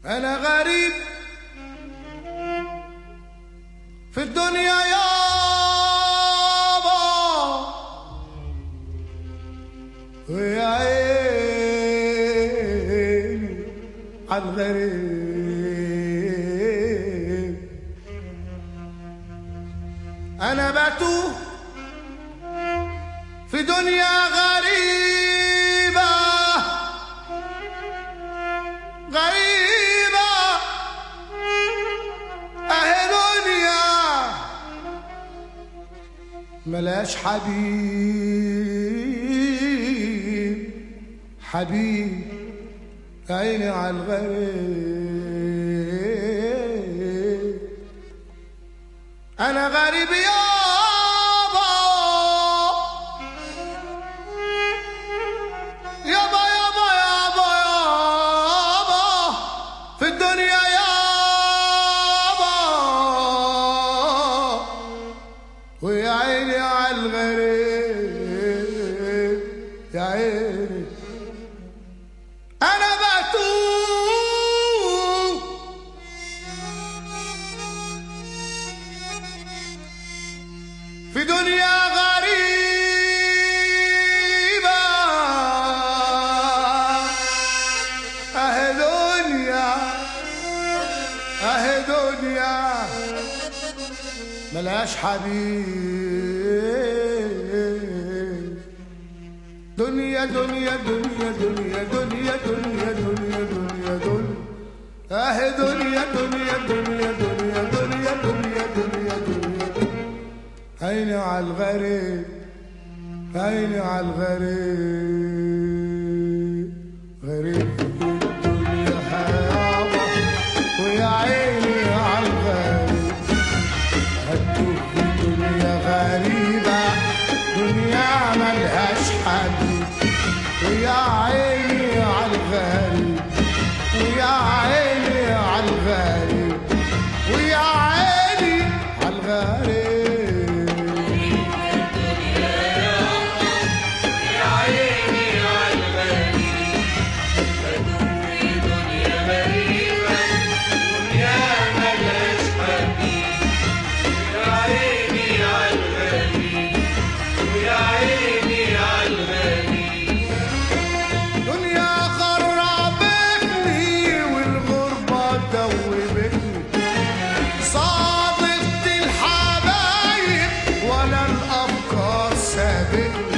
أنا غريب في الدنيا يابا ويا عيني عالغريب أنا بتوه في دنيا غريبة غريبة أهي دنيا ملاش حبيب حبيب عيني عالغريب أنا غريب يابا يابا يابا يابا يابا في الدنيا يابا ويا عيني عالغريب يا عيني أنا بتوه في دنيا غريبة أهي دنيا أهي دنيا ملاش حبيب دنيا دنيا دنيا دنيا دنيا دنيا دنيا دنيا دنيا أهي دنيا دنيا دنيا دنيا دنيا دنيا دنيا دنيا عيني عالغريب عيني عالغريب غريب في الدنيا يابا ويا عيني عالغريب هتوه في دنيا غريبة دنيا ملهاش حبيب ويا عيني عالغريب ويا عيني عالغريب ويا عيني عالغريب دنيا خربتني والغربة دوبتني صادقت الحبايب ولا الأفكار سابتني